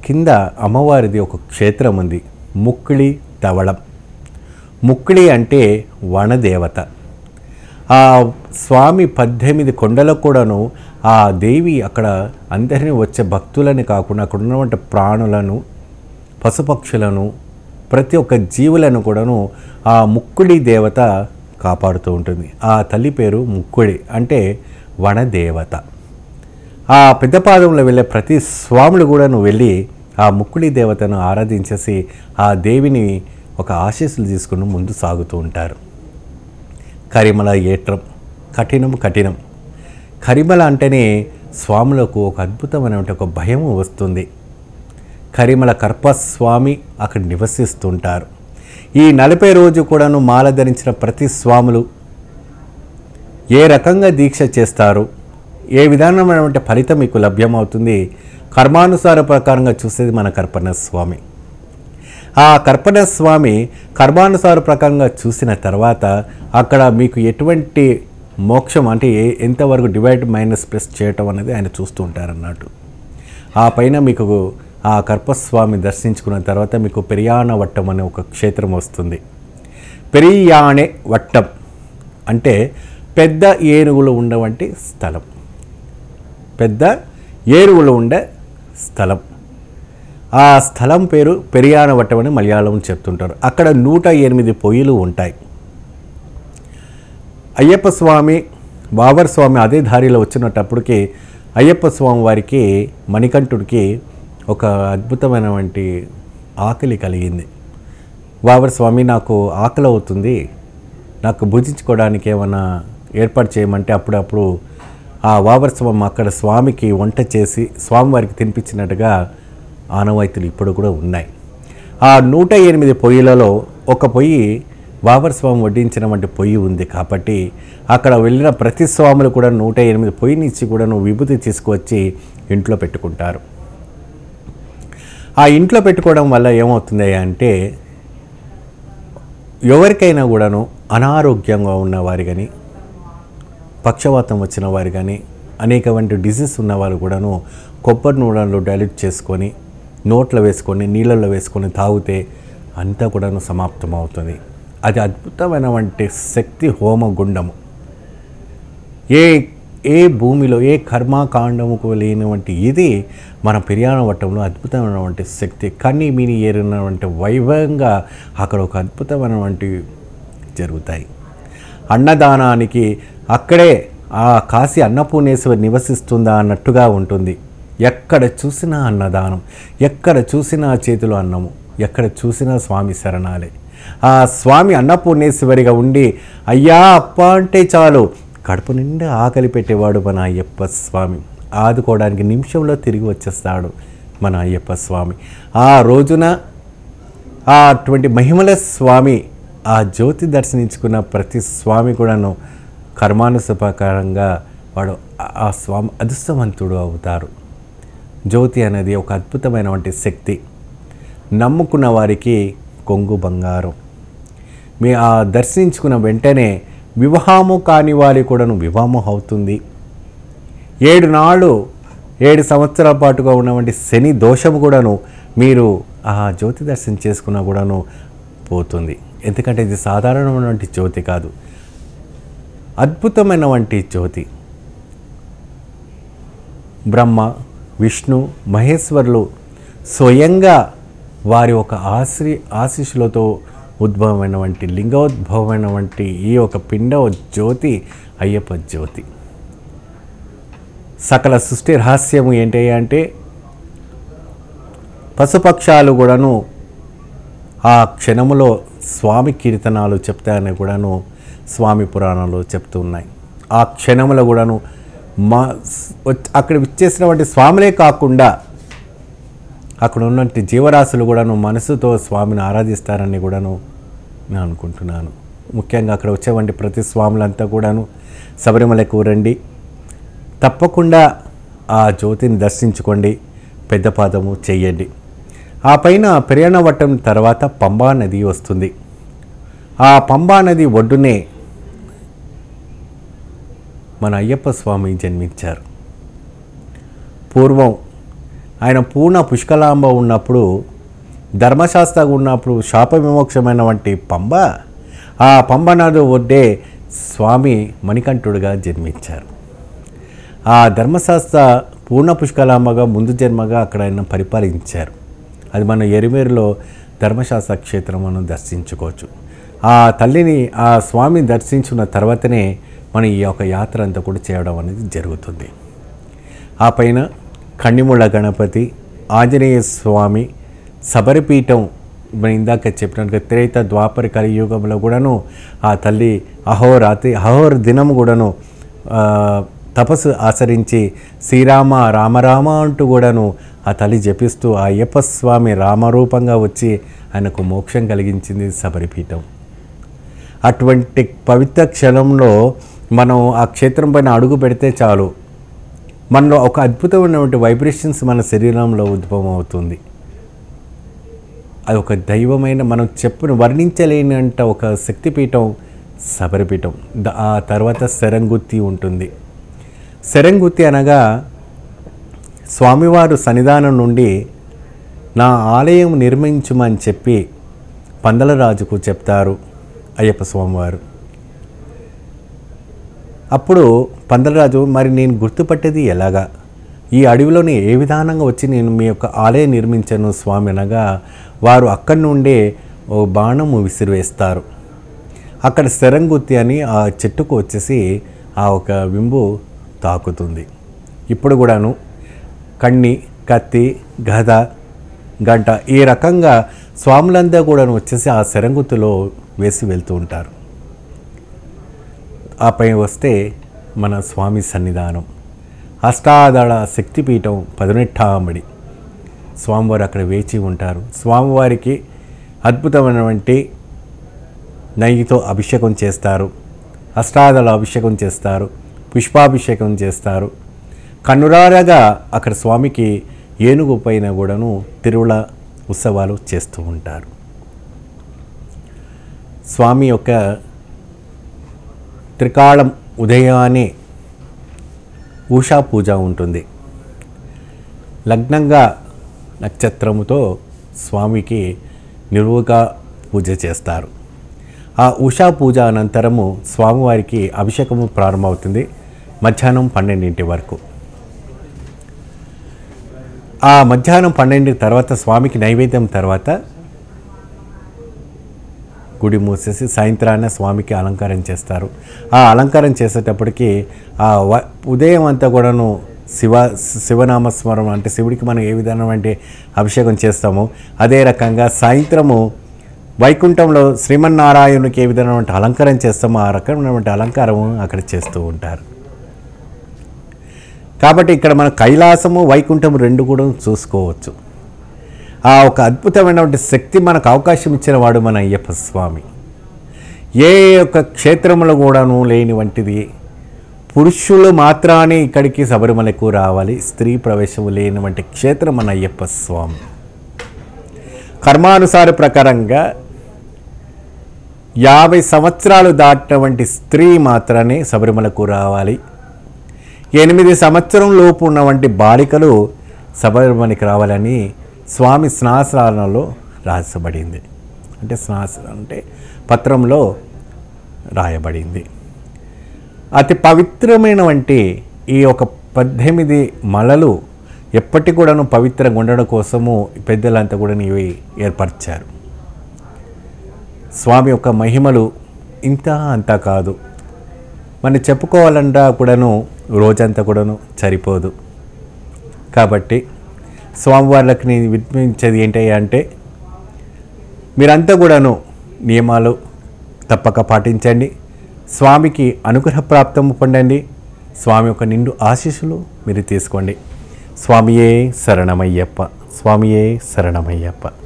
కింద అమ్మవారిది ఒక క్షేత్రం ఉంది ముక్కిళి తవళం ముక్కిళి అంటే వనదేవత ఆ స్వామి పద్దెనిమిది కొండలకు కూడాను ఆ దేవి అక్కడ అందరినీ వచ్చే భక్తులని కాకుండా అక్కడ ఉన్నటువంటి ప్రాణులను పశుపక్షులను ప్రతి ఒక్క జీవులను కూడాను ఆ ముక్కుడి దేవత కాపాడుతూ ఉంటుంది ఆ తల్లి పేరు ముక్కుడి అంటే వనదేవత ఆ పెద్దపాదంలో వెళ్ళే ప్రతి స్వాములు కూడా నువ్వు వెళ్ళి ఆ ముక్కుడి దేవతను ఆరాధించేసి ఆ దేవిని ఒక ఆశీస్సులు తీసుకుని ముందు సాగుతూ ఉంటారు కరిమల ఏట్రం కఠినం కఠినం కరిమల అంటేనే స్వాములకు ఒక అద్భుతమైన ఒక భయం వస్తుంది కరిమల కర్పస్వామి అక్కడ నివసిస్తుంటారు ఈ నలభై రోజు కూడాను మాల ధరించిన ప్రతి స్వాములు ఏ రకంగా దీక్ష చేస్తారు ఏ విధానమైనటువంటి ఫలితం మీకు లభ్యమవుతుంది కర్మానుసార ప్రకారంగా చూసేది మన కర్పణ స్వామి ఆ కర్పణ స్వామి కర్మానుసార ప్రకారంగా చూసిన తర్వాత అక్కడ మీకు ఎటువంటి మోక్షం అంటే ఏ ఎంతవరకు డివైడ్ మైనస్ ప్లస్ చేయటం అనేది ఆయన చూస్తూ ఉంటారన్నట్టు ఆ పైన మీకు ఆ కర్పస్వామి దర్శించుకున్న తర్వాత మీకు పెరియాన వట్టం అనే ఒక క్షేత్రం వస్తుంది పెరియాణే వట్టం అంటే పెద్ద ఏనుగులు ఉండవంటి స్థలం పెద్ద ఏనుగులు ఉండే స్థలం ఆ స్థలం పేరు పెరియాన వట్టం అని మలయాళం చెప్తుంటారు అక్కడ నూట ఎనిమిది పొయ్యిలు ఉంటాయి అయ్యప్ప స్వామి బాబర్ స్వామి అదే దారిలో వచ్చినప్పటికి అయ్యప్ప స్వామి వారికి మణికంఠుడికి ఒక అద్భుతమైనటువంటి ఆకలి కలిగింది బాబర్ స్వామి నాకు ఆకలి అవుతుంది నాకు భుజించుకోవడానికి ఏమైనా ఏర్పాటు చేయమంటే అప్పుడప్పుడు ఆ వాబర్ స్వామి అక్కడ స్వామికి వంట చేసి స్వామివారికి తినిపించినట్టుగా ఆనవాయితీలు ఇప్పుడు కూడా ఉన్నాయి ఆ నూట ఎనిమిది పొయ్యిలలో ఒక పొయ్యి బాబర్ స్వామి వడ్డించిన వంటి పొయ్యి ఉంది కాబట్టి అక్కడ వెళ్ళిన ప్రతి స్వాములు కూడా నూట ఎనిమిది పొయ్యిని ఇచ్చి కూడా నువ్వు విభూతి తీసుకువచ్చి ఇంట్లో పెట్టుకుంటారు ఆ ఇంట్లో పెట్టుకోవడం వల్ల ఏమవుతుంది అంటే ఎవరికైనా కూడాను అనారోగ్యంగా ఉన్నవారు కానీ పక్షవాతం వచ్చిన వారు కానీ అనేకమంది డిసీజ్ ఉన్నవారు కూడాను కొబ్బరి నూనెలో డైల్యూట్ చేసుకొని నోట్లో వేసుకొని నీళ్ళల్లో వేసుకొని తాగితే అంతా కూడాను సమాప్తం అవుతుంది అది అద్భుతమైనటువంటి శక్తి హోమ గుండము ఏ ఏ భూమిలో ఏ కర్మకాండముకు లేనటువంటి ఇది మన పిర్యాన వట్టంలో అద్భుతమైనటువంటి శక్తి కన్ని మీని ఏరినటువంటి వైభవంగా అక్కడ ఒక అద్భుతమైనటువంటి జరుగుతాయి అన్నదానానికి అక్కడే ఆ కాశీ అన్నపూర్ణేశ్వరి నివసిస్తుందా అన్నట్టుగా ఉంటుంది ఎక్కడ చూసినా అన్నదానం ఎక్కడ చూసినా చేతిలో అన్నము ఎక్కడ చూసినా స్వామి శరణాలే ఆ స్వామి అన్నపూర్ణేశ్వరిగా ఉండి అయ్యా అప్ప అంటే చాలు కడుపు నిండా ఆకలి పెట్టేవాడు మన అయ్యప్ప స్వామి ఆదుకోవడానికి నిమిషంలో తిరిగి వచ్చేస్తాడు మన అయ్యప్ప స్వామి ఆ రోజున ఆ అటువంటి మహిమల స్వామి ఆ జ్యోతి దర్శనించుకున్న ప్రతి స్వామి కూడాను కర్మానుసపకారంగా వాడు ఆ- ఆ స్వామి అదృష్టవంతుడు అవుతారు జ్యోతి అనేది ఒక అద్భుతమైనటువంటి శక్తి నమ్ముకున్న వారికి కొంగు బంగారం మీ ఆ దర్శించుకున్న వెంటనే వివాహము కాని వారి కూడాను వివాహం అవుతుంది ఏడు నాళ్ళు ఏడు సంవత్సరాల పాటుగా ఉన్నటువంటి శని దోషము కూడాను మీరు ఆ జ్యోతి దర్శనం చేసుకున్నా కూడాను పోతుంది ఎందుకంటే ఇది సాధారణమైనటువంటి జ్యోతి కాదు అద్భుతమైనటువంటి జ్యోతి బ్రహ్మ విష్ణు మహేశ్వరులు స్వయంగా వారి ఒక ఆశ్రీ ఆశీస్సులతో ఉద్భవమైనటువంటి లింగోద్భవమైనటువంటి ఈ ఒక పిండ జ్యోతి అయ్యప్ప జ్యోతి సకల సృష్టి రహస్యము ఏంటి అంటే పశుపక్షాలు కూడాను ఆ క్షణములో స్వామి కీర్తనాలు చెప్తాయని కూడాను స్వామి పురాణాలు చెప్తూ ఉన్నాయి ఆ క్షణములో కూడాను మా వచ్- అక్కడ ఇచ్చేసినటువంటి స్వాములే కాకుండా అక్కడ ఉన్నటువంటి జీవరాశులు కూడాను మనసుతో స్వామిని ఆరాధిస్తారని కూడాను నేను అనుకుంటున్నాను ముఖ్యంగా అక్కడ వచ్చేవంటి ప్రతి స్వాములంతా కూడాను శబరిమలకు రండి తప్పకుండా ఆ జ్యోతిని దర్శించుకోండి పెద్ద పాదము చెయ్యండి ఆ పైన పెరియనవట్టం తర్వాత పంబా నది వస్తుంది ఆ పంబా నది ఒడ్డునే మన అయ్యప్ప స్వామి జన్మించారు పూర్వం ఆయన పూర్ణ పుష్కలాంబ ఉన్నప్పుడు ధర్మశాస్త్ర ఉన్నప్పుడు శాప విమోక్షమైన వంటి పంబ ఆ పంబనాడు ఒడ్డే స్వామి మణికంఠుడుగా జన్మించారు ఆ ధర్మశాస్త్ర పూర్ణ పుష్కలాంబగా ముందు జన్మగా అక్కడ ఆయన పరిపాలించారు అది మన ఎరిమేరులో ధర్మశాస్త్ర క్షేత్రం మనం దర్శించుకోవచ్చు ఆ తల్లిని ఆ స్వామిని దర్శించిన తర్వాతనే మనం ఈ యొక్క యాత్ర అంతా కూడా చేయడం అనేది జరుగుతుంది ఆ పైన కన్నిముళ్ళ గణపతి ఆంజనేయ స్వామి శబరిపీఠం మనం ఇందాక చెప్పినట్టుగా త్రేత ద్వాపర కలియుగంలో కూడాను ఆ తల్లి అహోరాత్రి అహోర దినం కూడాను ఆ, తపస్సు ఆచరించి శ్రీరామ రామరామ అంటూ కూడాను ఆ తల్లి జపిస్తూ ఆ అయ్యప్ప స్వామి రామరూపంగా వచ్చి ఆయనకు మోక్షం కలిగించింది శబరిపీఠం అటువంటి పవిత్ర క్షణంలో మనం ఆ క్షేత్రం పైన అడుగు పెడితే చాలు మనలో ఒక అద్భుతమైనటువంటి వైబ్రేషన్స్ మన శరీరంలో ఉద్భవం అవుతుంది అది ఒక దైవమైన మనం చెప్పును వర్ణించలేనంట ఒక శక్తిపీఠం శబరిపీఠం ద- ఆ తర్వాత శరంగుత్తి ఉంటుంది శరంగుత్తి అనగా స్వామివారు సన్నిధానం నుండి నా ఆలయం నిర్మించుమని చెప్పి పందలరాజుకు చెప్తారు అయ్యప్ప స్వామివారు అప్పుడు పందలరాజు మరి నేను గుర్తుపట్టేది ఎలాగా ఈ అడవిలోని ఏ విధానంగా వచ్చి నేను మీ యొక్క ఆలయం నిర్మించాను స్వామి అనగా వారు అక్కడి నుండే ఓ బాణము విసిరివేస్తారు అక్కడ శరంగుత్తి అని ఆ చెట్టుకు వచ్చేసి ఆ ఒక వింబు తాకుతుంది ఇప్పుడు కూడాను కన్ని కత్తి గద గంట ఈ రకంగా స్వాములంతా కూడాను వచ్చేసి ఆ శరంగుత్తులో వేసి వెళ్తూ ఉంటారు ఆపై వస్తే మన స్వామి సన్నిధానం అష్టాదళ శక్తిపీఠం పదునెట్టామడి స్వామివారు అక్కడ వేచి ఉంటారు స్వామివారికి అద్భుతమైనటువంటి నెయ్యితో అభిషేకం చేస్తారు అష్టాదళ అభిషేకం చేస్తారు పుష్పాభిషేకం చేస్తారు కన్నురారగా అక్కడ స్వామికి ఏనుగు పైన కూడాను తిరువుల ఉత్సవాలు చేస్తూ ఉంటారు స్వామి యొక్క త్రికాళం ఉదయాన్నే ఉషా పూజ ఉంటుంది లగ్నంగా నక్షత్రముతో స్వామికి నిలువుగా పూజ చేస్తారు ఆ ఉషా పూజ అనంతరము స్వామివారికి అభిషేకము ప్రారంభమవుతుంది మధ్యాహ్నం పన్నెండింటి వరకు ఆ మధ్యాహ్నం పన్నెండు తర్వాత స్వామికి నైవేద్యం తర్వాత గుడి మూసేసి సాయంత్రాన స్వామికి అలంకారం చేస్తారు ఆ అలంకారం చేసేటప్పటికి ఆ వ- ఉదయం అంతా కూడాను శివ శివనామస్మరణ అంటే శివుడికి మనం ఏ విధమైన అభిషేకం చేస్తామో అదే రకంగా సాయంత్రము వైకుంఠంలో శ్రీమన్నారాయణునికి ఏ విధమైనటువంటి అలంకారం చేస్తామో ఆ రకమైనటువంటి అలంకారం అక్కడ చేస్తూ ఉంటారు కాబట్టి ఇక్కడ మన కైలాసము వైకుంఠము రెండు కూడా చూసుకోవచ్చు ఆ ఒక అద్భుతమైనటువంటి శక్తి మనకు అవకాశం ఇచ్చిన వాడు మన అయ్యప్ప స్వామి ఏ యొక్క క్షేత్రంలో కూడాను లేని వంటిది పురుషులు మాత్రానే ఇక్కడికి శబరిమలకు రావాలి స్త్రీ ప్రవేశం లేని వంటి క్షేత్రం మన అయ్యప్ప స్వామి కర్మానుసార ప్రకారంగా యాభై సంవత్సరాలు దాటినటువంటి స్త్రీ మాత్రమే శబరిమలకు రావాలి ఎనిమిది సంవత్సరం లోపు ఉన్నవంటి బాలికలు శబరిమలకి రావాలని స్వామి స్నాసనాలలో రాసబడింది అంటే స్నాస అంటే పత్రంలో రాయబడింది అతి పవిత్రమైన వంటి ఈ ఒక పద్దెనిమిది మలలు ఎప్పటి కూడాను పవిత్రంగా ఉండడం కోసము పెద్దలంతా కూడా ఇవి ఏర్పరిచారు స్వామి యొక్క మహిమలు ఇంత అంతా కాదు మనం చెప్పుకోవాలంటా కూడాను రోజంతా కూడాను సరిపోదు కాబట్టి స్వామివార్లకు నేను వినిపించేది ఏంటయ్యా అంటే మీరంతా కూడాను నియమాలు తప్పక పాటించండి స్వామికి అనుగ్రహ ప్రాప్తము పొందండి స్వామి యొక్క నిండు ఆశీస్సులు మీరు తీసుకోండి స్వామియే శరణమయ్యప్ప స్వామియే శరణమయ్యప్ప